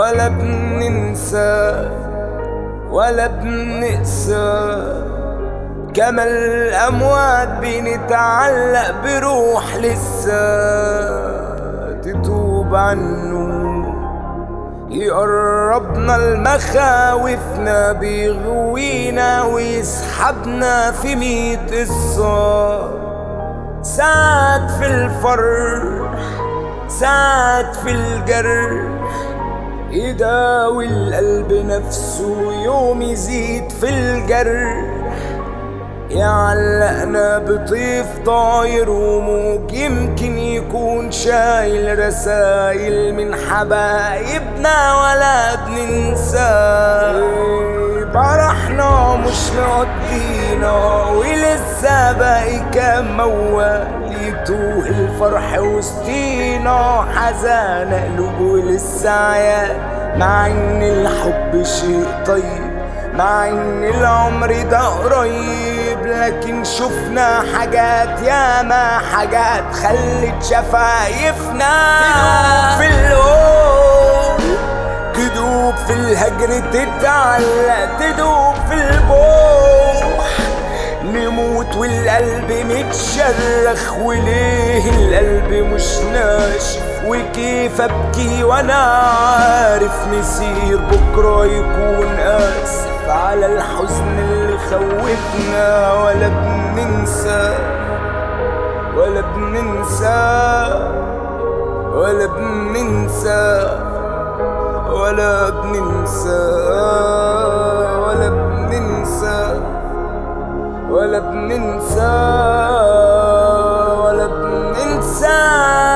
ولا بننسى ولا بنقسى كما الأموات بنتعلق بروح لسه تتوب عنه يقربنا المخاوفنا بيغوينا ويسحبنا في ميت قصة ساعات في الفرح ساعات في الجرح يداوي القلب نفسه يوم يزيد في الجرح يعلقنا بطيف طاير وموج يمكن يكون شايل رسايل من حبايبنا ولا بننساه فرحنا مش مقضينا ولسه باقي كام موال يتوه الفرح وسطينا حزان قلوب ولسه عيال مع ان الحب شيء طيب مع ان العمر ده قريب لكن شفنا حاجات ياما حاجات خلت شفايفنا تدوب في القول تدوب في الهجر تتعلق تدوب في البوح نموت والقلب متشرخ وليه القلب مش ناشف وكيف ابكي وانا عارف مسير بكره يكون اسف على الحزن اللي خوفنا ولا بننسى ولا بننسى ولا بننسى ولا بننسى ولا بننسى ولا بننسى ولا بننسى